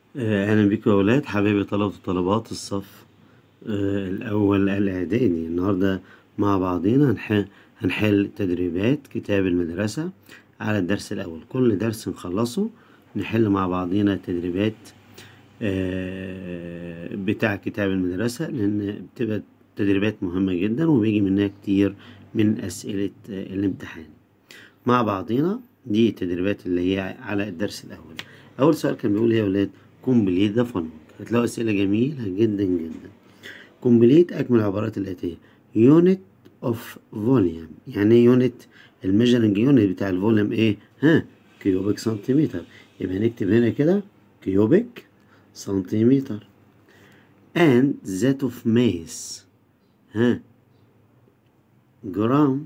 آه، أهلا بيكم يا أولاد حبايبي طلبة وطلبات الصف آه، الأول الإعدادي النهاردة مع بعضينا هنح- هنحل تدريبات كتاب المدرسة على الدرس الأول كل درس نخلصه نحل مع بعضينا تدريبات آه، بتاع كتاب المدرسة لأن بتبقى تدريبات مهمة جدا وبيجي منها كتير من أسئلة آه، الامتحان مع بعضينا دي التدريبات اللي هي على الدرس الأول أول سؤال كان بيقول إيه يا ولاد كومبليت ذا فولوينج هتلاقوا أسئلة جميلة جدا جدا كومبليت أكمل العبارات الآتية يونت اوف فوليوم يعني ايه يونت الميجرنج يونت بتاع الفوليوم ايه ها كيوبيك سنتيمتر يبقى نكتب هنا كده كيوبيك سنتيمتر and that of mass ها جرام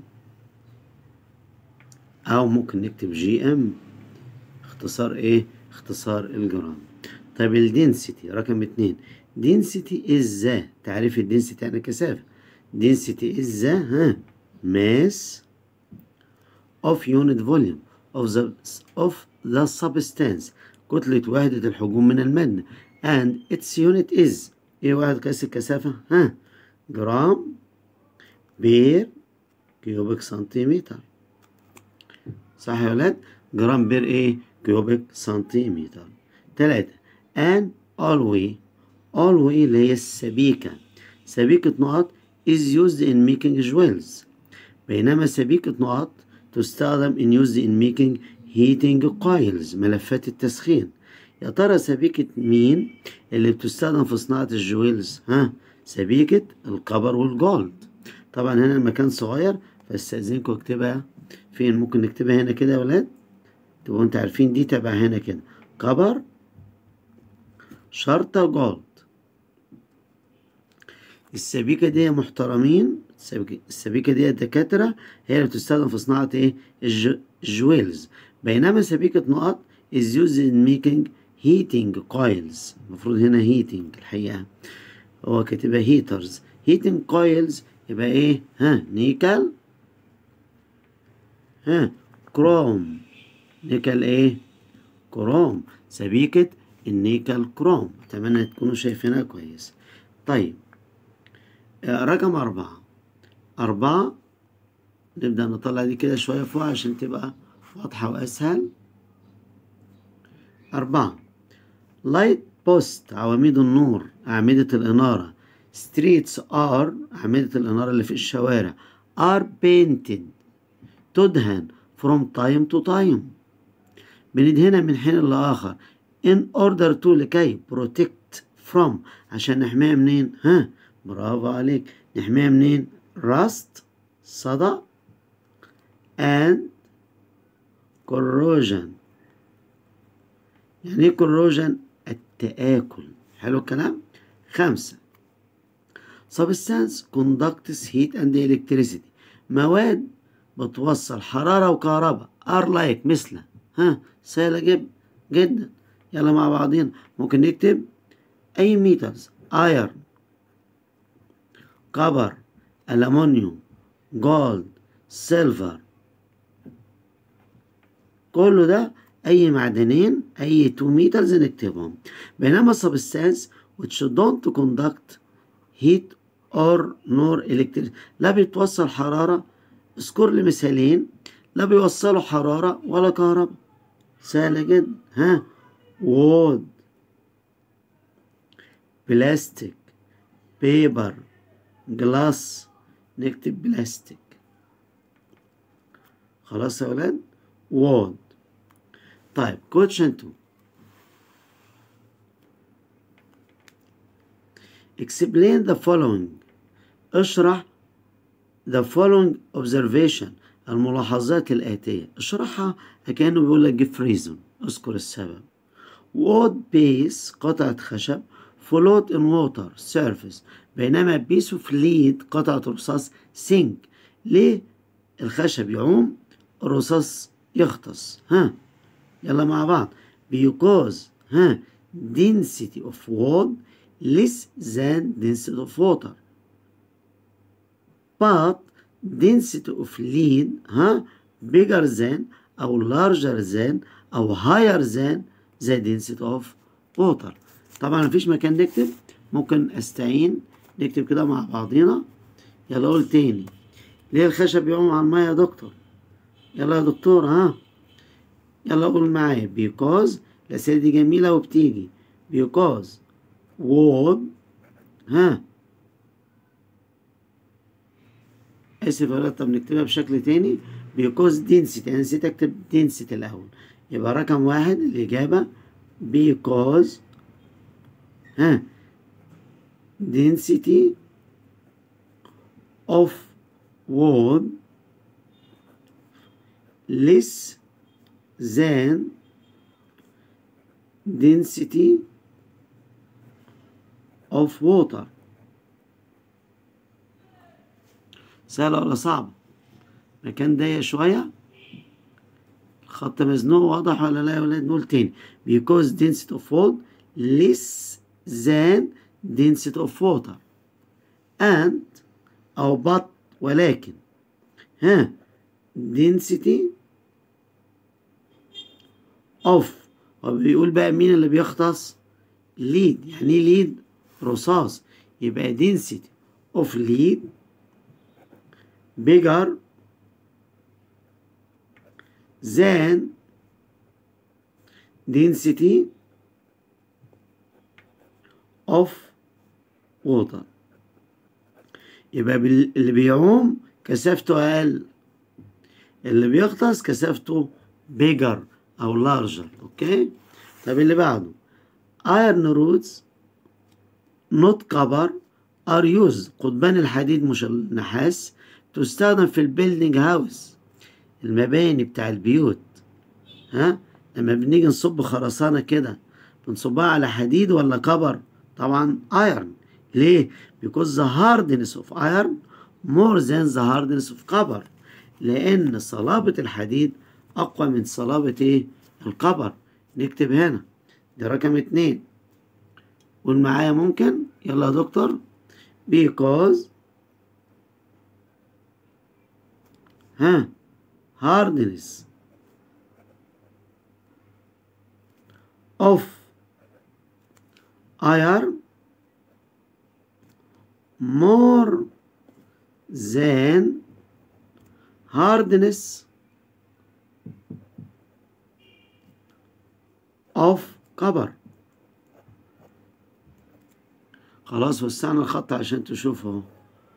او ممكن نكتب جي ام اختصار ايه اختصار الجرام طيب الدنسيتي رقم اتنين density is the تعريف الدنسيتي يعني كثافة density is the ها mass of unit volume of the of the substance كتلة وحدة الحجوم من المادة and its unit is ايه واحد قياس الكثافة ها جرام بير كيوبيك سنتيمتر صح يا ولاد جرام بير ايه كيوبيك سنتيمتر تلاتة and always always اللي هي السبيكة سبيكة نقط is used in making jewels بينما سبيكة نقط تستخدم in used in making heating coils ملفات التسخين يا ترى سبيكة مين اللي بتستخدم في صناعة الجويلز ها سبيكة الكبر والجولد طبعا هنا المكان صغير فاستأذنكم اكتبها فين ممكن نكتبها هنا كده يا ولاد تبقوا انتوا عارفين دي تبع هنا كده كبر شرطة جولد السبيكة دي يا محترمين السبيكة, السبيكة دي يا دكاترة هي اللي بتستخدم في صناعة ايه الج- الجويلز بينما سبيكة نقط is used in making heating coils المفروض هنا heating الحقيقة هو كاتبها heaters heating coils يبقى ايه ها نيكل ها كروم نيكل ايه كروم سبيكة النيكل كروم اتمنى تكونوا شايفينها كويس طيب آه، رقم أربعة أربعة نبدأ نطلع دي كده شوية فوق عشان تبقى واضحة وأسهل أربعة لايت بوست عواميد النور أعمدة الإنارة ستريتس ار أعمدة الإنارة اللي في الشوارع are painted تدهن from time to time بندهنها من حين لآخر in order to لكي protect from عشان نحميها منين ها برافو عليك نحميها منين rust صدى and corrosion يعني ايه corrosion التآكل حلو الكلام خمسة substance conducts heat and electricity مواد بتوصل حرارة وكهرباء are like مثل ها سهلة جدا جدا يلا مع بعضين ممكن نكتب أي ميترز ايرن كبر ألمونيوم جولد سيلفر كله ده أي معدنين أي تو ميترز نكتبهم بينما substance which don't conduct heat or nor electricity لا بتوصل حرارة اذكر لي مثالين لا بيوصلوا حرارة ولا كهرباء سهلة جدا ها وود بلاستيك بيبر جلاس نكتب بلاستيك خلاص يا ولاد وود طيب كوتشن 2 explain the following اشرح the following observation الملاحظات الآتية اشرحها كأنه بيقول لك give reason اذكر السبب wood base قطعة خشب float in water surface بينما piece of lead قطعة رصاص sink ليه الخشب يعوم الرصاص يغطس ها يلا مع بعض because ها density of wood less than density of water but density of lead ها bigger than أو larger than أو higher than the density of water طبعا مفيش مكان نكتب ممكن استعين نكتب كده مع بعضينا يلا قول تاني ليه الخشب بيعوم على المية يا دكتور يلا يا دكتور ها يلا قول معايا because الأسئلة دي جميلة وبتيجي because wood ها اسف يا ولاد طب نكتبها بشكل تاني because density انا نسيت اكتب density الاول يبقى رقم واحد الاجابة because ها density of wood less than density of water سهلة ولا صعبة؟ مكان ضيق شوية الخط مزنوق واضح ولا لا يا ولاد نقول تاني because density of wood less than density of water and أو but ولكن ها density of هو بيقول بقى مين اللي بيختص lead يعني ايه lead رصاص يبقى density of lead bigger than density of water يبقى بال- اللي بيعوم كثافته أقل اللي بيغطس كثافته bigger أو larger أوكي طب اللي بعده iron rods not copper are used قضبان الحديد مش النحاس تستخدم في البيلدينج هاوس المباني بتاع البيوت ها لما بنيجي نصب خرسانة كده بنصبها على حديد ولا كبر طبعا ايرن ليه because the hardness of iron more than the hardness of copper لان صلابة الحديد اقوى من صلابة ايه الكبر نكتب هنا ده رقم اتنين قول معايا ممكن يلا يا دكتور because ها hardness of iron more than hardness of copper خلاص وسعنا الخط عشان تشوفه اهو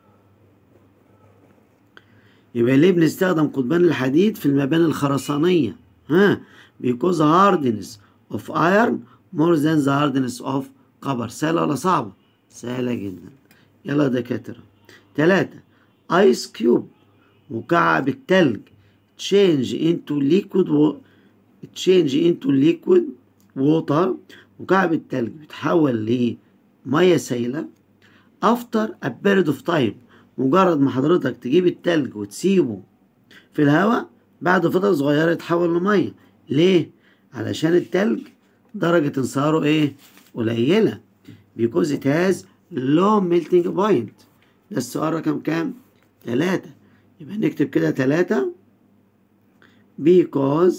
يبقى ليه بنستخدم قضبان الحديد في المباني الخرسانية ها because hardness of iron more than the hardness of copper سهلة ولا صعبة سهلة جدا يلا يا دكاترة تلاتة ايس كيوب مكعب التلج change into liquid و... change into liquid water مكعب التلج بيتحول لمية سائلة after a period of time مجرد ما حضرتك تجيب التلج وتسيبه في الهواء بعد فترة صغيرة يتحول لمية ليه؟ علشان التلج درجة انصهاره ايه؟ قليلة because it has low melting point ده السؤال رقم كام؟ تلاتة يبقى نكتب كده تلاتة because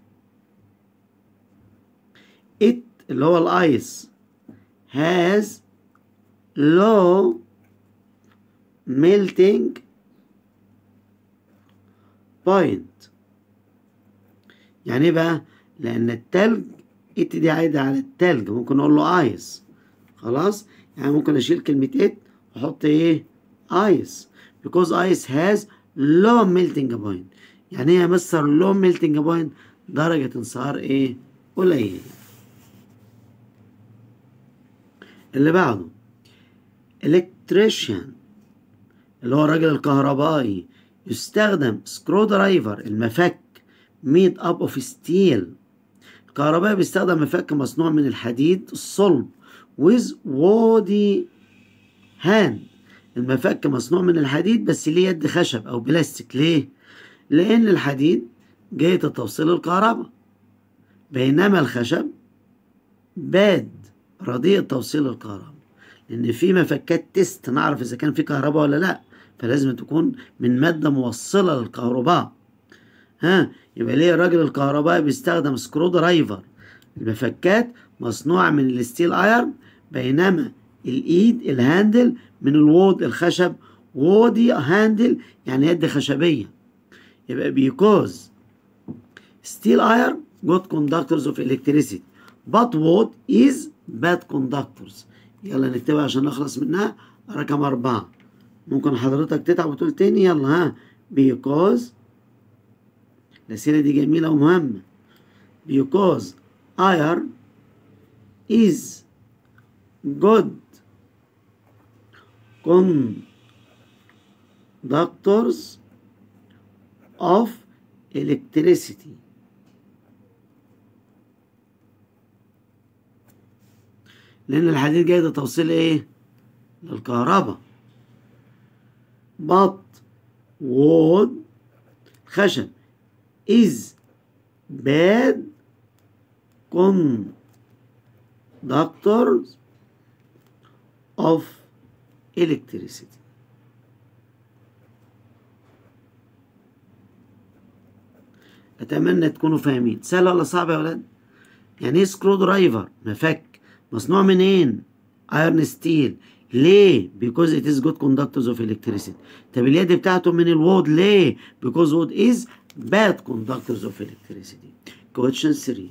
it اللي هو الايس has low melting point يعني ايه بقى لان التلج ات دي عايده على التلج ممكن اقول له ايس خلاص يعني ممكن اشيل كلمه ات واحط ايه ايس because ice has low melting point يعني ايه يا مستر low melting point درجه انصهار ايه قليله اللي بعده electrician اللي هو الراجل الكهربائي يستخدم سكرو درايفر المفك ميد اب اوف ستيل الكهربائي بيستخدم مفك مصنوع من الحديد الصلب with woody hand المفك مصنوع من الحديد بس ليه يد خشب او بلاستيك ليه لان الحديد جاي توصيل الكهرباء بينما الخشب باد رديء توصيل الكهرباء لان في مفكات تيست نعرف اذا كان في كهرباء ولا لا فلازم تكون من ماده موصله للكهرباء ها يبقى ليه الراجل الكهربائي بيستخدم سكرو درايفر المفكات مصنوع من الستيل ايرن بينما الايد الهاندل من الوود الخشب وودي هاندل يعني يد خشبية يبقى because steel iron good conductors of electricity but wood is bad conductors يلا نكتبها عشان نخلص منها رقم أربعة ممكن حضرتك تتعب وتقول تاني يلا ها because الأسئلة دي جميلة ومهمة because iron is good conductors of electricity لأن الحديد جاي ده توصيل إيه؟ للكهرباء but wood خشب is bad conductors of electricity أتمنى تكونوا فاهمين سهل ولا صعب يا ولاد؟ يعني ايه سكرو درايفر؟ مفك مصنوع منين؟ ايرن ستيل ليه؟ because it is good conductors of electricity طب اليد بتاعته من الوود ليه؟ because wood is bad conductors of electricity question 3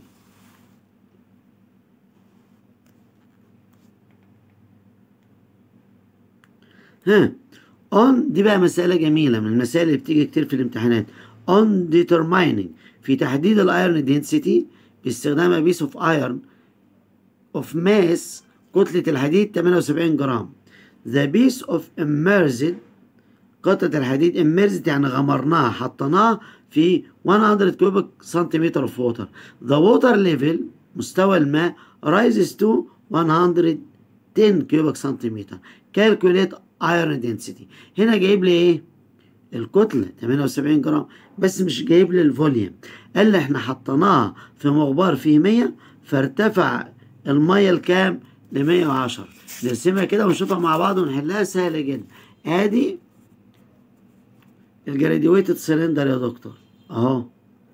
ها on دي بقى مسألة جميلة من المسائل اللي بتيجي كتير في الامتحانات on determining في تحديد الايرن density باستخدام بيس اوف ايرن اوف ماس كتلة الحديد 78 جرام the piece of immersed قطعة الحديد immersed يعني غمرناها حطيناها في 100 كوبك سنتيمتر اوف ووتر the water level مستوى الماء rises to 110 كوبك سنتيمتر calculate iron density هنا جايب لي ايه الكتلة 78 جرام بس مش جايب لي الفوليوم قال لي احنا حطيناها في مغبار فيه 100 فارتفع المية الكام ل 110 نرسمها كده ونشوفها مع بعض ونحلها سهلة جدا ادي الجراديويتد سلندر يا دكتور اهو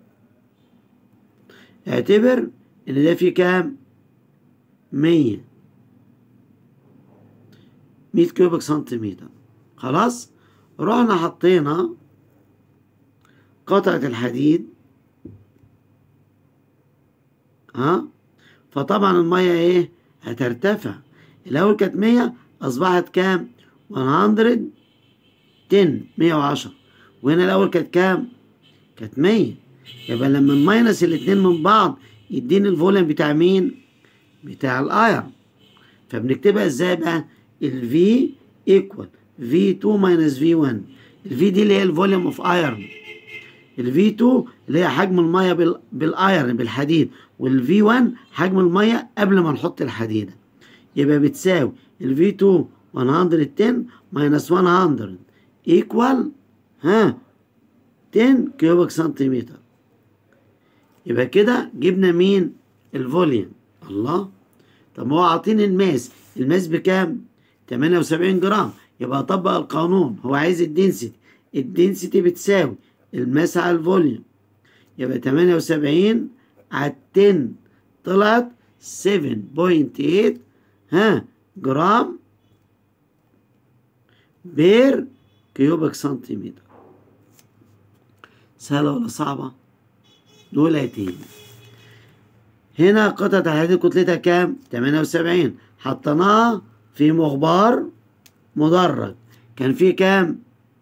اعتبر ان ده فيه كام 100 100 كيوبك سنتيمتر خلاص رحنا حطينا قطعة الحديد ها فطبعا المية ايه هترتفع الاول كانت 100 اصبحت كام 110 110 وهنا الاول كانت كام كانت 100 يبقى لما نماينس الاتنين من بعض يديني الفوليوم بتاع مين بتاع الايرن فبنكتبها ازاي بقى الفي ايكوال في 2 ماينس في 1 الفي دي اللي هي الفوليوم اوف ايرن الفي 2 اللي هي حجم الميه بال... بالايرن بالحديد والفي 1 حجم الميه قبل ما نحط الحديده يبقى بتساوي الفي 2 110 ماينس 100 ايكوال ها 10 كيوبك سنتيمتر يبقى كده جبنا مين الفوليوم الله طب ما هو عاطيني الماس الماس بكام 78 جرام يبقى اطبق القانون هو عايز الدنسيتي الدنسيتي بتساوي الماس على الفوليوم يبقى 78 على 10 طلعت 7.8 ها جرام بير كيوبك سنتيمتر سهلة ولا صعبة؟ دولتين هنا قطعة الحديد كتلتها كام؟ 78 حطيناها في مغبار مدرج كان فيه كام؟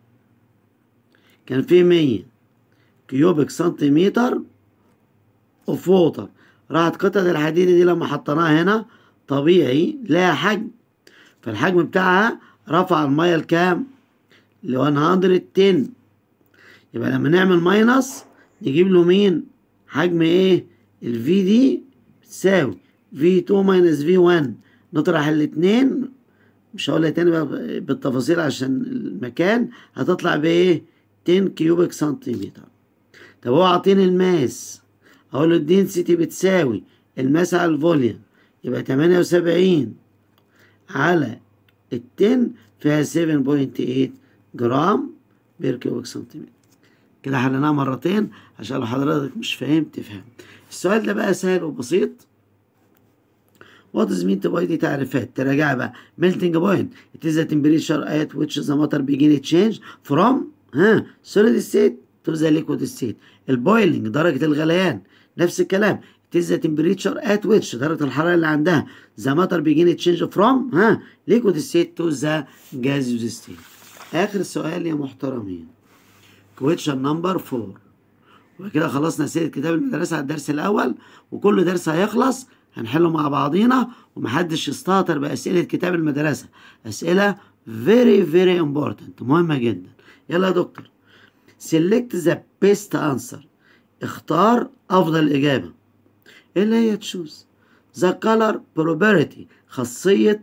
كان فيه 100 كيوبك سنتيمتر اوف ووتر راحت قطعة الحديد دي لما حطيناها هنا طبيعي لها حجم فالحجم بتاعها رفع المية لكام؟ ل 110 يبقى لما نعمل ماينس نجيب له مين؟ حجم ايه؟ الفي دي بتساوي في 2 ماينس في 1 نطرح الاتنين مش هقولها تاني بقى بالتفاصيل عشان المكان هتطلع بايه 10 كيوبك سنتيمتر طب هو عاطيني الماس اقول له الدنسيتي بتساوي الماس على الفوليوم يبقى 78 على ال 10 فيها 7.8 جرام بير كيوبك سنتيمتر كده حليناها مرتين عشان لو حضرتك مش فاهم تفهم السؤال ده بقى سهل وبسيط وات از مين تبقى دي تعريفات تراجع بقى melting point it is the temperature at which the water begin to change from ها solid state to the liquid state البويلنج درجة الغليان نفس الكلام it is the temperature at which درجة الحرارة اللي عندها the matter begin to change from ها liquid state to the gaseous state آخر سؤال يا محترمين question number 4 وكده خلصنا أسئلة كتاب المدرسة على الدرس الأول وكل درس هيخلص هنحله مع بعضينا ومحدش يستهتر بأسئلة كتاب المدرسة أسئلة very very important مهمة جدا يلا يا دكتور select the best answer اختار أفضل إجابة إيه اللي هي تشوز the color property خاصية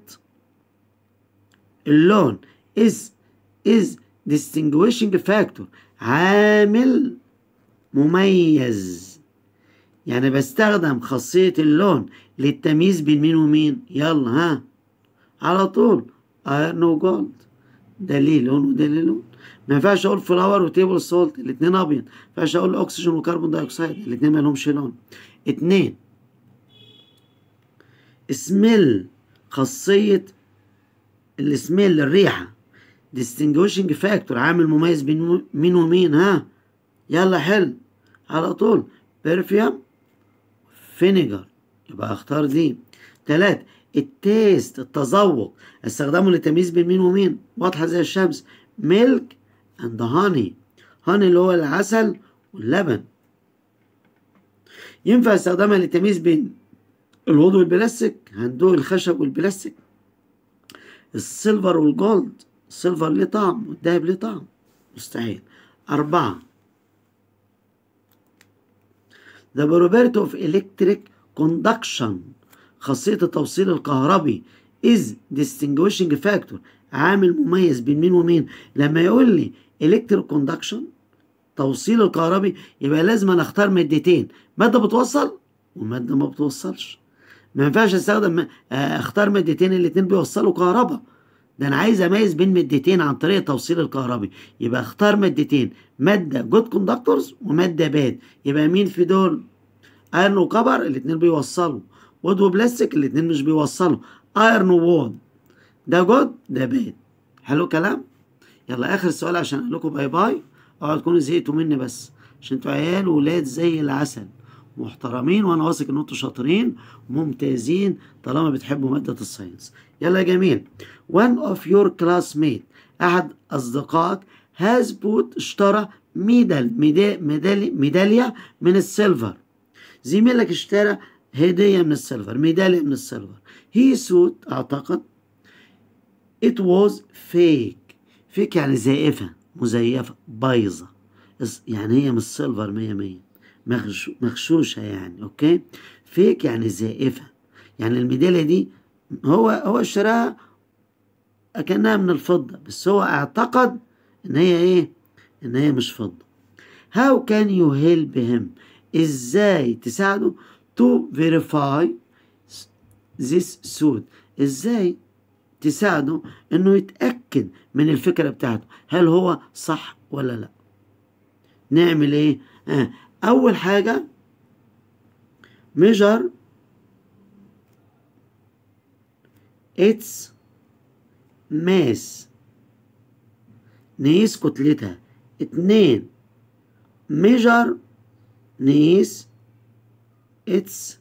اللون is is distinguishing factor عامل مميز يعني بستخدم خاصية اللون للتمييز بين مين ومين يلا ها على طول ايرن وجولد ده ليه لون وده ليه لون ما ينفعش اقول فلاور وتيبل سولت الاتنين ابيض ما ينفعش اقول اكسجين وكربون دايوكسيد الاتنين ما لهمش لون اتنين سميل خاصية السميل الريحة distinguishing factor عامل مميز بين مين ومين ها يلا حل على طول برفيوم فينيجر يبقى اختار دي تلات التيست التذوق استخدامه للتمييز بين مين ومين واضحة زي الشمس ميلك اند هاني هاني اللي هو العسل واللبن ينفع استخدامها للتمييز بين الوضوء والبلاستيك هندوق الخشب والبلاستيك السيلفر والجولد السيلفر ليه طعم والذهب ليه طعم مستحيل أربعة The property of electric conduction خاصية التوصيل الكهربي is distinguishing factor عامل مميز بين مين ومين لما يقول لي electric conduction توصيل الكهربي يبقى لازم أنا اختار مادتين مادة بتوصل ومادة ما بتوصلش ما ينفعش استخدم اختار مادتين الاتنين بيوصلوا كهرباء ده انا عايز اميز بين مادتين عن طريق التوصيل الكهربي يبقى اختار مادتين ماده جود كوندكتورز وماده باد يبقى مين في دول ايرن وكبر الاتنين بيوصلوا وود وبلاستيك الاتنين مش بيوصلوا ايرن ووود ده جود ده باد حلو كلام يلا اخر سؤال عشان اقول لكم باي باي اوعوا تكونوا زهقتوا مني بس عشان انتوا عيال وولاد زي العسل محترمين وانا واثق ان انتوا شاطرين وممتازين طالما بتحبوا ماده الساينس يلا يا جميل one of your classmate احد اصدقائك has bought اشترى ميدال ميدالية ميدالية من السيلفر زميلك اشترى هدية من السيلفر ميدالية من السيلفر he thought اعتقد it was fake fake يعني زائفة مزيفة بايظة يعني هي من السيلفر مية مية مغشوشة يعني اوكي فيك يعني زائفة يعني الميدالية دي هو هو اشتراها كأنها من الفضة بس هو اعتقد ان هي ايه ان هي مش فضة how can you help him ازاي تساعده to verify this suit ازاي تساعده انه يتأكد من الفكرة بتاعته هل هو صح ولا لا نعمل ايه آه. اول حاجة measure its mass نقيس كتلتها اتنين measure نقيس its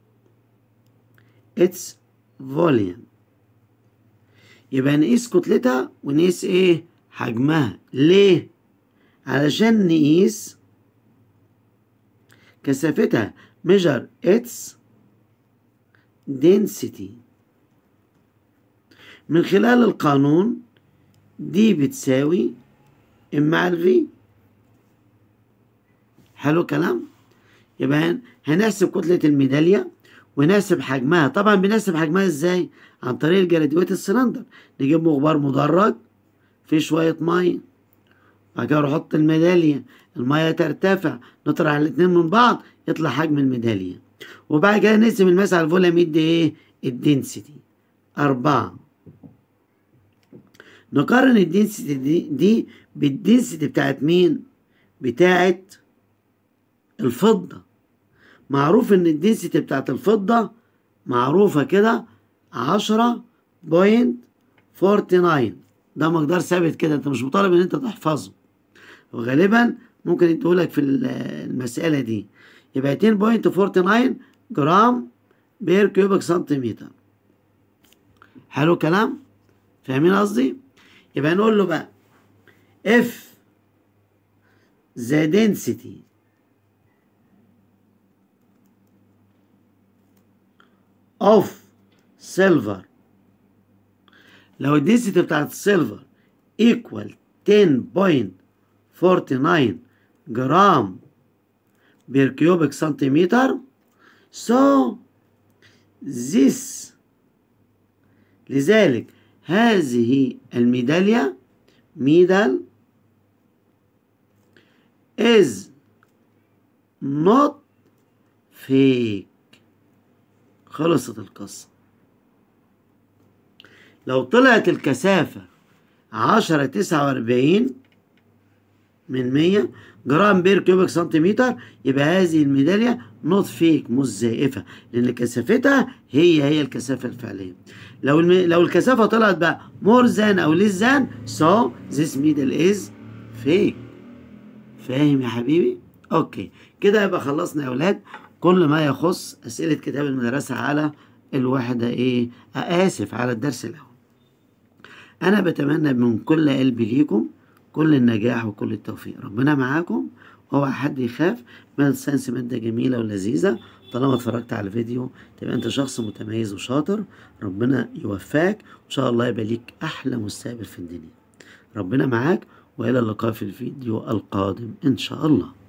its volume يبقى نقيس كتلتها ونقيس ايه حجمها ليه علشان نقيس كثافتها measure its density من خلال القانون دي بتساوي ام على الفي حلو كلام يبقى هنحسب كتلة الميدالية ونحسب حجمها طبعا بنحسب حجمها ازاي عن طريق الجراديويت السلندر نجيب مغبار مدرج فيه شوية مية بعد كده نحط الميدالية المية ترتفع نطرح الاتنين من بعض يطلع حجم الميدالية وبعد كده نقسم الماس على الفوليوم يدي ايه الدنسيتي أربعة نقارن الدنسيتي دي, دي بالدنسيتي بتاعت مين بتاعت الفضة معروف ان الدنسيتي بتاعت الفضة معروفة كده عشرة بوينت فورتي ناين ده مقدار ثابت كده انت مش مطالب ان انت تحفظه وغالبا ممكن يديهولك في ال- المسألة دي يبقى 2.49 جرام بير كيوبيك سنتيمتر حلو الكلام فاهمين قصدي يبقى نقول له بقى if the density of silver لو الدنسيتي بتاعت السيلفر equal 10.49 جرام بير كيوبيك سنتيمتر so this لذلك هذه الميدالية ميدال is not fake خلصت القصة لو طلعت الكثافة عشرة تسعة وأربعين من مية جرام بير كيوبيك سنتيمتر يبقى هذه الميدالية نوت فيك مش زائفة لأن كثافتها هي هي الكثافة الفعلية لو الم... لو الكثافة طلعت بقى مور ذان أو ليس ذان سو ذيس ميدل از فيك فاهم يا حبيبي؟ أوكي كده يبقى خلصنا يا أولاد كل ما يخص أسئلة كتاب المدرسة على الوحدة إيه؟ آسف على الدرس الأول أنا بتمنى من كل قلبي ليكم كل النجاح وكل التوفيق ربنا معاكم اوعى حد يخاف مادة الساينس مادة جميلة ولذيذة طالما اتفرجت على الفيديو تبقى انت شخص متميز وشاطر ربنا يوفقك وان شاء الله يبقى ليك احلى مستقبل في الدنيا ربنا معاك والى اللقاء في الفيديو القادم ان شاء الله